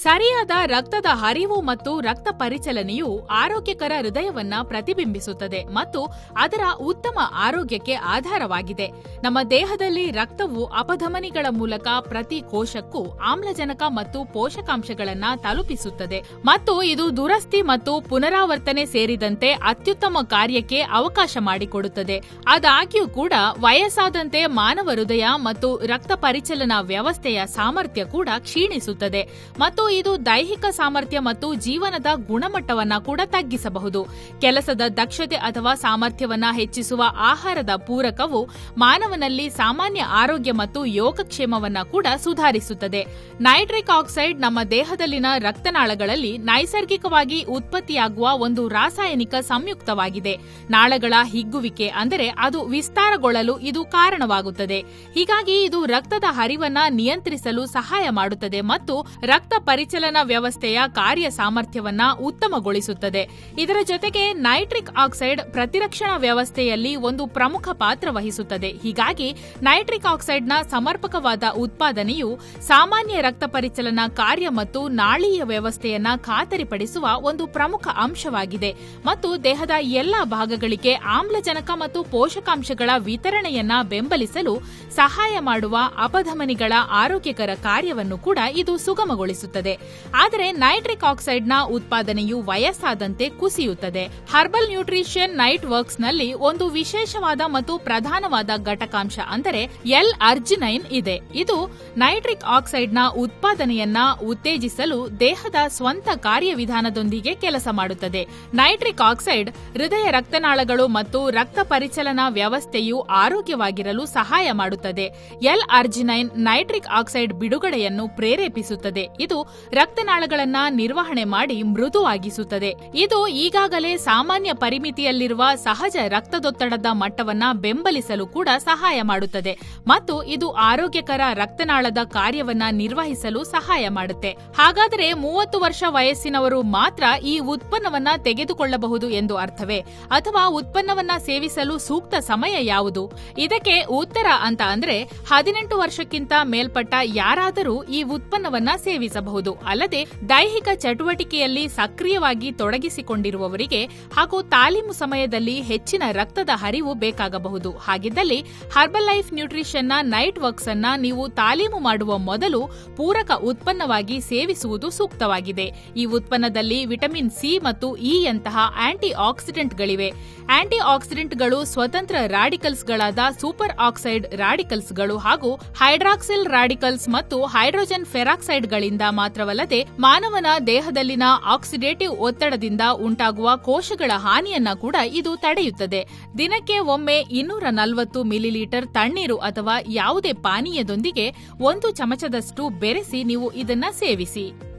ಸರಿಯಾದ ರಕ್ತದ ಹರಿವು ಮತ್ತು ರಕ್ತ ಪರಿಚಲನೆಯು ಆರೋಗ್ಯಕರ ಹೃದಯವನ್ನ ಪ್ರತಿಬಿಂಬಿಸುತ್ತದೆ ಮತ್ತು ಅದರ ಉತ್ತಮ ಆರೋಗ್ಯಕ್ಕೆ ಆಧಾರವಾಗಿದೆ ನಮ್ಮ ದೇಹದಲ್ಲಿ ರಕ್ತವು ಅಪಧಮನಿಗಳ ಮೂಲಕ ಪ್ರತಿ ಕೋಶಕ್ಕೂ ಆಮ್ಲಜನಕ ಮತ್ತು ಪೋಷಕಾಂಶಗಳನ್ನ ತಲುಪಿಸುತ್ತದೆ ಮತ್ತು ಇದು ದುರಸ್ತಿ ಮತ್ತು ಪುನರಾವರ್ತನೆ ಸೇರಿದಂತೆ ಅತ್ಯುತ್ತಮ ಕಾರ್ಯಕ್ಕೆ ಅವಕಾಶ ಮಾಡಿಕೊಡುತ್ತದೆ ಆದಾಗ್ಯೂ ಕೂಡ ವಯಸ್ಸಾದಂತೆ ಮಾನವ ಹೃದಯ ಮತ್ತು ರಕ್ತ ಪರಿಚಲನಾ ವ್ಯವಸ್ಥೆಯ ಸಾಮರ್ಥ್ಯ ಕೂಡ ಕ್ಷೀಣಿಸುತ್ತದೆ ಮತ್ತು ಇದು ದೈಹಿಕ ಸಾಮರ್ಥ್ಯ ಮತ್ತು ಜೀವನದ ಗುಣಮಟ್ಟವನ್ನ ಕೂಡ ತಗ್ಗಿಸಬಹುದು ಕೆಲಸದ ದಕ್ಷತೆ ಅಥವಾ ಸಾಮರ್ಥ್ಯವನ್ನ ಹೆಚ್ಚಿಸುವ ಆಹಾರದ ಪೂರಕವು ಮಾನವನಲ್ಲಿ ಸಾಮಾನ್ಯ ಆರೋಗ್ಯ ಮತ್ತು ಯೋಗಕ್ಷೇಮವನ್ನ ಕೂಡ ಸುಧಾರಿಸುತ್ತದೆ ನೈಟ್ರಿಕ್ ಆಕ್ಸೈಡ್ ನಮ್ಮ ದೇಹದಲ್ಲಿನ ರಕ್ತನಾಳಗಳಲ್ಲಿ ನೈಸರ್ಗಿಕವಾಗಿ ಉತ್ಪತ್ತಿಯಾಗುವ ಒಂದು ರಾಸಾಯನಿಕ ಸಂಯುಕ್ತವಾಗಿದೆ ನಾಳಗಳ ಹಿಗ್ಗುವಿಕೆ ಅಂದರೆ ಅದು ವಿಸ್ತಾರಗೊಳ್ಳಲು ಇದು ಕಾರಣವಾಗುತ್ತದೆ ಹೀಗಾಗಿ ಇದು ರಕ್ತದ ಹರಿವನ್ನ ನಿಯಂತ್ರಿಸಲು ಸಹಾಯ ಮಾಡುತ್ತದೆ ಮತ್ತು ರಕ್ತ ಪರಿಚಲನಾ ವ್ಯವಸ್ಥೆಯ ಕಾರ್ಯ ಸಾಮರ್ಥ್ಯವನ್ನ ಉತ್ತಮಗೊಳಿಸುತ್ತದೆ ಇದರ ಜೊತೆಗೆ ನೈಟ್ರಿಕ್ ಆಕ್ಸೈಡ್ ಪ್ರತಿರಕ್ಷಣಾ ವ್ಯವಸ್ಥೆಯಲ್ಲಿ ಒಂದು ಪ್ರಮುಖ ಪಾತ್ರ ವಹಿಸುತ್ತದೆ ಹೀಗಾಗಿ ನೈಟ್ರಿಕ್ ಆಕ್ಸೈಡ್ನ ಸಮರ್ಪಕವಾದ ಉತ್ಪಾದನೆಯು ಸಾಮಾನ್ಯ ರಕ್ತ ಪರಿಚಲನಾ ಕಾರ್ಯ ಮತ್ತು ನಾಳೀಯ ವ್ಯವಸ್ಥೆಯನ್ನ ಖಾತರಿಪಡಿಸುವ ಒಂದು ಪ್ರಮುಖ ಅಂಶವಾಗಿದೆ ಮತ್ತು ದೇಹದ ಎಲ್ಲಾ ಭಾಗಗಳಿಗೆ ಆಮ್ಲಜನಕ ಮತ್ತು ಪೋಷಕಾಂಶಗಳ ವಿತರಣೆಯನ್ನ ಬೆಂಬಲಿಸಲು ಸಹಾಯ ಮಾಡುವ ಅಪಧಮನಿಗಳ ಆರೋಗ್ಯಕರ ಕಾರ್ಯವನ್ನು ಕೂಡ ಇದು ಸುಗಮಗೊಳಿಸುತ್ತದೆ ಆದರೆ ನೈಟ್ರಿಕ್ ಆಕ್ಸೈಡ್ನ ಉತ್ಪಾದನೆಯು ವಯಸ್ಸಾದಂತೆ ಕುಸಿಯುತ್ತದೆ ಹರ್ಬಲ್ ನ್ಯೂಟ್ರಿಷನ್ ನೈಟ್ ವರ್ಕ್ಸ್ ನಲ್ಲಿ ಒಂದು ವಿಶೇಷವಾದ ಮತ್ತು ಪ್ರಧಾನವಾದ ಘಟಕಾಂಶ ಅಂದರೆ ಎಲ್ ಅರ್ಜಿನೈನ್ ಇದೆ ಇದು ನೈಟ್ರಿಕ್ ಆಕ್ಸೈಡ್ನ ಉತ್ಪಾದನೆಯನ್ನ ಉತ್ತೇಜಿಸಲು ದೇಹದ ಸ್ವಂತ ಕಾರ್ಯವಿಧಾನದೊಂದಿಗೆ ಕೆಲಸ ಮಾಡುತ್ತದೆ ನೈಟ್ರಿಕ್ ಆಕ್ಸೈಡ್ ಹೃದಯ ರಕ್ತನಾಳಗಳು ಮತ್ತು ರಕ್ತ ಪರಿಚಲನಾ ವ್ಯವಸ್ಥೆಯು ಆರೋಗ್ಯವಾಗಿರಲು ಸಹಾಯ ಮಾಡುತ್ತದೆ ಎಲ್ ಅರ್ಜಿನೈನ್ ನೈಟ್ರಿಕ್ ಆಕ್ಸೈಡ್ ಬಿಡುಗಡೆಯನ್ನು ಪ್ರೇರೇಪಿಸುತ್ತದೆ ಇದು ರಕ್ತನಾಳಗಳನ್ನ ನಿರ್ವಹಣೆ ಮಾಡಿ ಮೃದುವಾಗಿಸುತ್ತದೆ ಇದು ಈಗಾಗಲೇ ಸಾಮಾನ್ಯ ಪರಿಮಿತಿಯಲ್ಲಿರುವ ಸಹಜ ರಕ್ತದೊತ್ತಡದ ಮಟ್ಟವನ್ನ ಬೆಂಬಲಿಸಲು ಕೂಡ ಸಹಾಯ ಮಾಡುತ್ತದೆ ಮತ್ತು ಇದು ಆರೋಗ್ಯಕರ ರಕ್ತನಾಳದ ಕಾರ್ಯವನ್ನ ನಿರ್ವಹಿಸಲು ಸಹಾಯ ಮಾಡುತ್ತೆ ಹಾಗಾದರೆ ಮೂವತ್ತು ವರ್ಷ ವಯಸ್ಸಿನವರು ಮಾತ್ರ ಈ ಉತ್ಪನ್ನವನ್ನ ತೆಗೆದುಕೊಳ್ಳಬಹುದು ಎಂದು ಅರ್ಥವೇ ಅಥವಾ ಉತ್ಪನ್ನವನ್ನ ಸೇವಿಸಲು ಸೂಕ್ತ ಸಮಯ ಯಾವುದು ಇದಕ್ಕೆ ಉತ್ತರ ಅಂತ ಅಂದ್ರೆ ಹದಿನೆಂಟು ವರ್ಷಕ್ಕಿಂತ ಮೇಲ್ಪಟ್ಟ ಯಾರಾದರೂ ಈ ಉತ್ಪನ್ನವನ್ನ ಸೇವಿಸಬಹುದು ಅಲ್ಲದೆ ದೈಹಿಕ ಚಟುವಟಿಕೆಯಲ್ಲಿ ಸಕ್ರಿಯವಾಗಿ ತೊಡಗಿಸಿಕೊಂಡಿರುವವರಿಗೆ ಹಾಗೂ ತಾಲೀಮು ಸಮಯದಲ್ಲಿ ಹೆಚ್ಚಿನ ರಕ್ತದ ಹರಿವು ಬೇಕಾಗಬಹುದು ಹಾಗಿದ್ದಲ್ಲಿ ಹರ್ಬಲ್ ಲೈಫ್ ನ್ಯೂಟ್ರಿಷನ್ನ ನೈಟ್ ವರ್ಕ್ಸ್ ಅನ್ನ ನೀವು ತಾಲೀಮು ಮಾಡುವ ಮೊದಲು ಪೂರಕ ಉತ್ಪನ್ನವಾಗಿ ಸೇವಿಸುವುದು ಸೂಕ್ತವಾಗಿದೆ ಈ ಉತ್ಪನ್ನದಲ್ಲಿ ವಿಟಮಿನ್ ಸಿ ಮತ್ತು ಇ ಯಂತಹ ಆಂಟಿ ಆಕ್ಸಿಡೆಂಟ್ಗಳಿವೆ ಆಂಟಿ ಆಕ್ಸಿಡೆಂಟ್ಗಳು ಸ್ವತಂತ್ರ ರಾಡಿಕಲ್ಸ್ಗಳಾದ ಸೂಪರ್ ಆಕ್ಸೈಡ್ ರಾಡಿಕಲ್ಸ್ಗಳು ಹಾಗೂ ಹೈಡ್ರಾಕ್ಸಿಲ್ ರಾಡಿಕಲ್ಸ್ ಮತ್ತು ಹೈಡ್ರೋಜನ್ ಫೆರಾಕ್ಸೈಡ್ಗಳಿಂದ ಮಾತ್ರವಲ್ಲದೆ ಮಾನವನ ದೇಹದಲ್ಲಿನ ಆಕ್ಸಿಡೇಟಿವ್ ಒತ್ತಡದಿಂದ ಉಂಟಾಗುವ ಕೋಶಗಳ ಹಾನಿಯನ್ನ ಕೂಡ ಇದು ತಡೆಯುತ್ತದೆ ದಿನಕ್ಕೆ ಒಮ್ಮೆ ಇನ್ನೂರ ನಲವತ್ತು ಮಿಲಿಲೀಟರ್ ತಣ್ಣೀರು ಅಥವಾ ಯಾವುದೇ ಪಾನೀಯದೊಂದಿಗೆ ಒಂದು ಚಮಚದಷ್ಟು ಬೆರೆಸಿ ನೀವು ಇದನ್ನ ಸೇವಿಸಿ